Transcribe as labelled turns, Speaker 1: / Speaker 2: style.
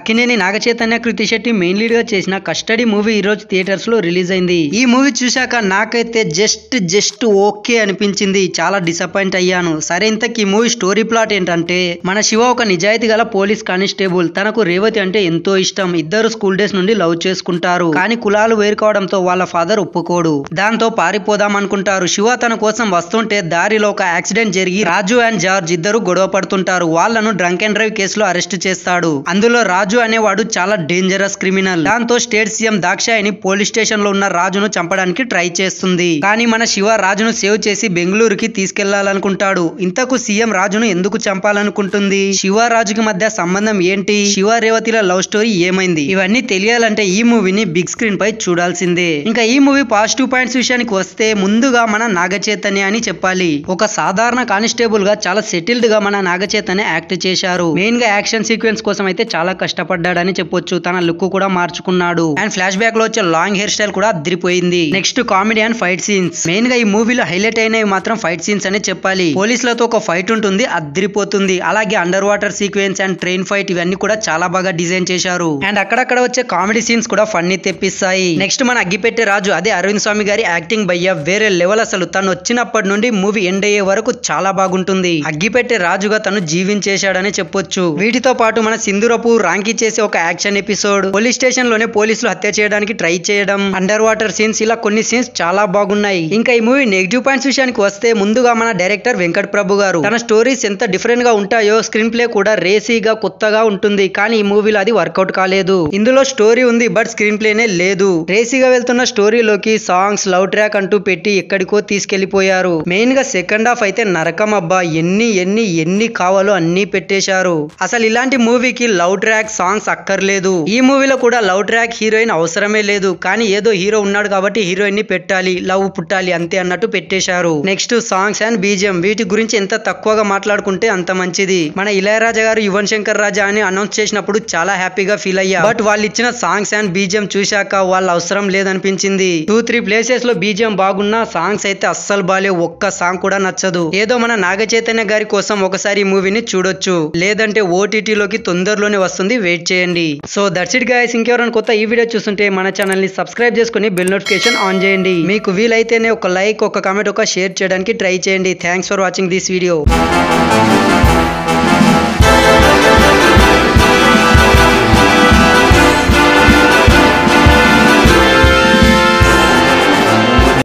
Speaker 1: Akkineni Naga Chaitanya Krithi Shetty main lead గా చేసిన custody movie ఈ రోజు థియేటర్స్ లో రిలీజ్ అయింది ఈ మూవీ చూశాక నాకైతే జస్ట్ జస్ట్ ఓకే అనిపించింది చాలా డిసప్పాయింట్ అయ్యాను సరే ఇంతకీ ఈ మూవీ స్టోరీ ప్లాట్ ఏంటంటే మన శివ ఒక నిజాయితీ గల పోలీస్ కానిస్టేబుల్ తనకు రేవతి అంటే ఎంతో ఇష్టం ఇద్దరు స్కూల్ డేస్ నుండి లవ్ చేసుకుంటారు కానీ కులాలు వేరుకోవడంతో వాళ్ళ ఫాదర్ ఒప్పుకోడు దాంతో పారిపోదాం అనుకుంటారు శివ తన కోసం వస్తుంటే దారిలో ఒక యాక్సిడెంట్ జరిగి రాజు అండ్ జార్జ్ ఇద్దరు గొడవ పడుతుంటారు వాళ్ళను డ్రంక్ అండ్ డ్రైవ్ కేసులో అరెస్ట్ చేస్తాడు అందులో రాజు అనేవాడు చాలా డేంజరస్ క్రిమినల్ దాంతో state CM Dakshayini police station లో ఉన్న రాజును చంపడానికి ట్రై చేస్తుంది కానీ మన శివ రాజును సేవ్ చేసి బెంగళూరుకి తీసుకెళ్లాలనుకుంటాడు ఇంతకు సీఎం రాజును ఎందుకు చంపాలనుకుంటుంది శివ రాజుకి మధ్య సంబంధం ఏంటి శివ రేవతిల లవ్ స్టోరీ ఏమైంది ఇవన్నీ తెలియాలంటే ఈ మూవీని బిగ్ స్క్రీన్ పై చూడాల్సిందే ఇంకా ఈ మూవీ పాజిటివ్ పాయింట్స్ విషయానికి వస్తే ముందుగా మన నాగ చైతన్య అని చెప్పాలి ఒక సాధారణ కానిస్టేబుల్ గా చాలా సెటిల్డ్ గా మన నాగ చైతన్య యాక్ట్ చేశారు మెయిన్ గా యాక్షన్ సీక్వెన్స్ కోసం అయితే చాలా కష్టపడ్డాడని చెప్పొచ్చు తన లుక్ కూడా మార్చుకున్నాడు అండ్ ఫ్లాష్ బ్యాక్ లో వచ్చే లాంగ్ హెయిర్ స్టైల్ కూడా అదిరిపోయింది next comedy and fight scenes main గా ఈ మూవీలో హైలైట్ అయినవి మాత్రం ఫైట్ సీన్స్ అనే చెప్పాలి పోలీసులతో ఒక ఫైట్ ఉంటుంది అదిరిపోతుంది అలాగే under water sequence and train fight ఇవన్నీ కూడా చాలా బాగా డిజైన్ చేశారు అండ్ అక్కడక్కడ వచ్చే కామెడీ సీన్స్ కూడా ఫన్నీ తెప్పిస్తాయి నెక్స్ట్ మన అగ్గిపెట్టే రాజు అదే అరవింద్ స్వామి గారి యాక్టింగ్ భయ్య వేరే లెవెల్ అసలు తను వచ్చినప్పటి నుండి మూవీ ఎండ్ అయ్యే వరకు చాలా బాగుంటుంది అగ్గిపెట్టే రాజుగా తను జీవించేశాడని చెప్పొచ్చు వీటితో పాటు మన సింధురపు రాంకి చేసే ఒక యాక్షన్ ఎపిసోడ్ పోలీస్ స్టేషన్ లోనే పోలీసులు హత్య చేయడానికి ట్రై చేయడం అండర్ వాటర్ సీన్స్ ఇలా కొన్ని సీన్స్ చాలా బాగున్నాయి ఇంకా ఈ మూవీ నెగిటివ్ పాయింట్స్ విషయానికి వస్తే ముందుగా మన డైరెక్టర్ వెంకట్ ప్రభు గారు తన స్టోరీస్ ఎంత డిఫరెంట్ గా ఉంటాయో స్క్రీన్ ప్లే కూడా రేసీగా కొత్తగా ఉంటుంది కానీ ఈ మూవీలో అది వర్కౌట్ కాలేదు ఇందులో స్టోరీ ఉంది బట్ స్క్రీన్ ప్లేనే లేదు రేసీగా వెళ్తున్న స్టోరీలోకి సాంగ్స్ లవ్ ట్రాక్ అంటూ పెట్టి ఎక్కడికో తీసుకెళ్లిపోయారు మెయిన్ గా సెకండ్ హాఫ్ అయితే నరకం అబ్బా ఎన్ని ఎన్ని ఎన్ని కావాలో అన్ని పెట్టేశారు అసలు ఇలాంటి మూవీకి లవ్ ట్రాక్ సాంగ్స్ అక్కర్లేదు ఈ మూవీలో కూడా లవ్ ట్రాక్ హీరోయిన్ అవసరమే లేదు కానీ ఏదో హీరో ఉన్నాడు కాబట్టి హీరోయిన్ ని పెట్టాలి లవ్ పుట్టాలి అంతే అన్నట్టు పెట్టేశారు నెక్స్ట్ సాంగ్స్ అండ్ బీజియం వీటి గురించి ఎంత తక్కువగా మాట్లాడుకుంటే అంత మంచిది మన ఇళయరాజా గారు యువన్ శంకర్ రాజా అని అనౌన్స్ చేసినప్పుడు చాలా హ్యాపీగా ఫీల్ అయ్యా బట్ వాళ్ళు ఇచ్చిన సాంగ్స్ అండ్ బీజియం చూశాక వాళ్ళ అవసరం లేదనిపించింది టూ త్రీ ప్లేసెస్ లో బీజియం బాగున్నా సాంగ్స్ అయితే అస్సలు బాలే ఒక్క సాంగ్ కూడా నచ్చదు ఏదో మన నాగ చైతన్య గారి కోసం ఒకసారి ఈ మూవీని చూడొచ్చు లేదంటే ఓటీటీలోకి తొందరలోనే వస్తుంది వెయిట్ చేయండి సో దట్స్ ఇట్ గాయస్ ఇంకెవరైనా కొత్త ఈ వీడియో చూస్తుంటే మన ఛానల్ ని సబ్స్క్రైబ్ చేసుకుని బెల్ నోటిఫికేషన్ ఆన్ చేయండి మీకు వీలైతేనే ఒక లైక్ ఒక కామెంట్ ఒక షేర్ చేయడానికి ట్రై చేయండి thanks for watching this video